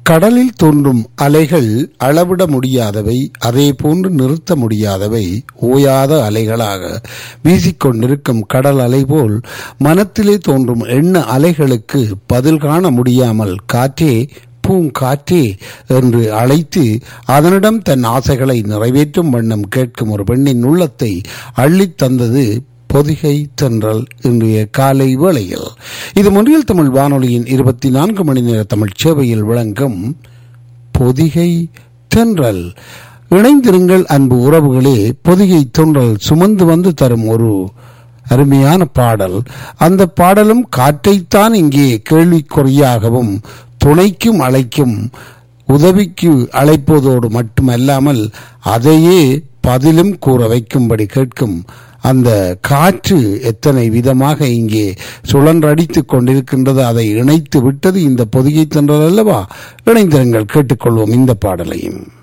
கடலில் தோன்றும் அலைகள் அளவிட முடியாதவை அதே போன்று நிறுத்த முடியாதவை ஓயாத அலைகளாக வீசிக்கொண்டிருக்கும் கடல் அலை போல் மனத்திலே தோன்றும் எண்ண அலைகளுக்கு பதில் காண முடியாமல் காற்றே பூங்காற்றே என்று அழைத்து அதனிடம் தன் ஆசைகளை நிறைவேற்றும் வண்ணம் கேட்கும் ஒரு பெண்ணின் உள்ளத்தை அள்ளித் தந்தது பொதிகை தென்றல் இன்றைய காலை வேளையில் இது முன்றியல் தமிழ் வானொலியின் இருபத்தி நான்கு மணி நேர தமிழ் சேவையில் விளங்கும் பொதிகை தென்றல் இணைந்திருங்கள் அன்பு உறவுகளே பொதிகை தென்றல் சுமந்து வந்து தரும் ஒரு அருமையான பாடல் அந்த பாடலும் காற்றைத்தான் இங்கே கேள்விக்குறியாகவும் துணைக்கும் அழைக்கும் உதவிக்கு அழைப்பதோடு மட்டுமல்லாமல் அதையே பதிலும் கூற வைக்கும்படி கேட்கும் அந்த காற்று எத்தனை விதமாக இங்கே சுழன்றடித்துக் கொண்டிருக்கின்றது அதை இணைத்து விட்டது இந்த பொதிகை தன்றல் அல்லவா இணைந்திருங்கள் கேட்டுக்கொள்வோம் இந்த பாடலையும்